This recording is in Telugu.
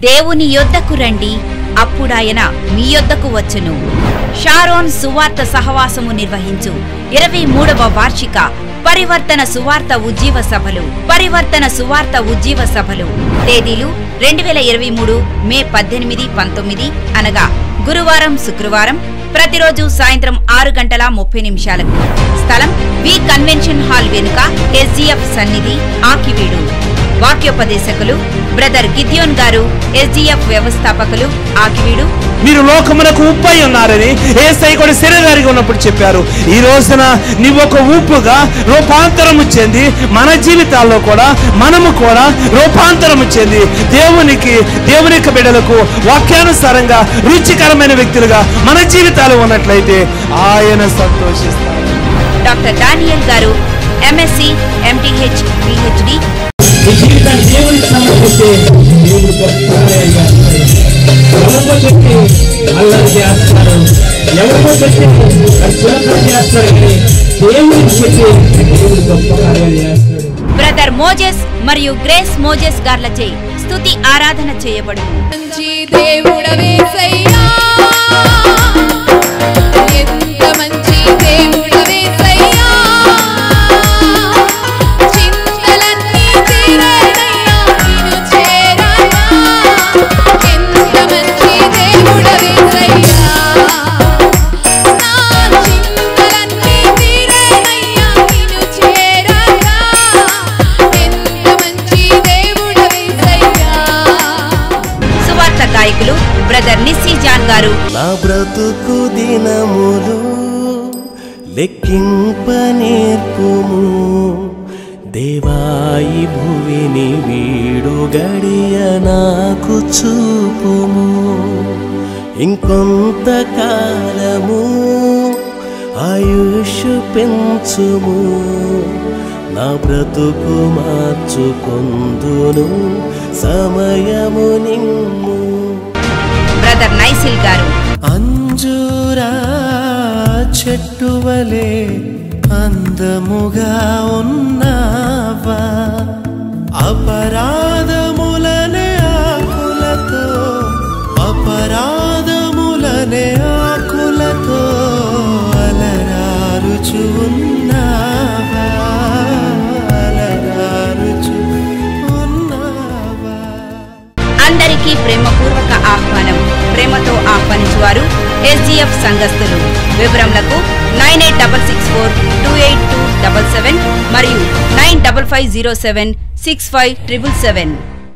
దేవుని యొద్దకు రండి అప్పుడాయన మీ యొద్దకు వచ్చును షారోన్ సువార్త సహవాసము నిర్వహించు ఇరవై మూడవ వార్షిక పరివర్తన సువార్త ఉజ్జీవ సభలు పరివర్తన సువార్త ఉజ్జీవ సభలు తేదీలు రెండు వేల ఇరవై మూడు మే పద్దెనిమిది పంతొమ్మిది అనగా గురువారం శుక్రవారం ప్రతిరోజు సాయంత్రం ఆరు గంటల ముప్పై నిమిషాలకు స్థలం వి కన్వెన్షన్ హాల్ వెనుక ఎస్జీఎఫ్ సన్నిధి ఆకివీడు వాక్యోపదేశకులు బ్రదర్ గిద్యోన్ గారు ఎస్జీఎఫ్ వ్యవస్థాపకులు ఆకివీడు మీరు లోకమునకు ఉప్పై ఉన్నారని ఏసై కూడా శరీరానికి ఉన్నప్పుడు చెప్పారు ఈ రోజున నీవు ఒక ఉప్పుగా రూపాంతరము చెంది మన జీవితాల్లో కూడా మనము కూడా రూపాంతరము చెంది దేవునికి దేవుని యొక్క బిడ్డలకు వాక్యానుసారంగా రుచికరమైన వ్యక్తులుగా మన జీవితాలు ఉన్నట్లయితే ఆయన సంతోషిస్తారు డాక్టర్ డానియల్ గారు ఎంఎస్సి ఎంటీహెచ్ పిహెచ్డి నీ జీవితాన్ని దేవునికి సమర్పిస్తే దేవుడు గొప్ప కార్యాలు చేస్తాడు ఎవరికో పెట్టి అల్లరి చేస్తారు ఎవరికో పెట్టి సులభం చేస్తారు కానీ దేవునికి పెట్టి దేవుడు గొప్ప కార్యాలు చేస్తాడు బ్రదర్ మోజెస్ మరియు గ్రేస్ మోజెస్ గార్లచే స్తుతి ఆరాధన చేయబడును మంచి దేవుడవేసయ్యా ఎంత మంచి దేవుడవేసయ్యా చింతలన్నీ తీరేనయ్యా నిన్ను చేరానా ఎంత మంచి దేవుడవేసయ్యా నా చింతలన్నీ తీరేనయ్యా నిన్ను చేరానా ఎంత మంచి దేవుడవేసయ్యా సువార్త గాయకులు బ్రదర్ నిస్సీ జాన్ గారు నా బ్రతుకు దినములు లెక్కింప నేర్పుము దేవాయి భువిని వీడు గడియ నాకు చూపుము ఇంకొంత కాలము ఆయుష్ పెంచుము నా బ్రతుకు మార్చుకొందును సమయము నిమ్ము బ్రదర్ నైసిల్ గారు అంజూరా చెట్టువలే అందముగా ఉన్నావా అపరాధములనే ఆకులతో అపరాధములనే ఆకులతో అలరారుచు ఉన్నావా అలరారుచు ఉన్నావా అందరికీ ప్రేమపూర్వక ఆహ్వానం ప్రేమతో ఆహ్వానించువారు ఎస్జీఎఫ్ సంఘస్థులు వివరములకు nine eight double six four two eight two double seven మరియు nine double five zero seven six five triple seven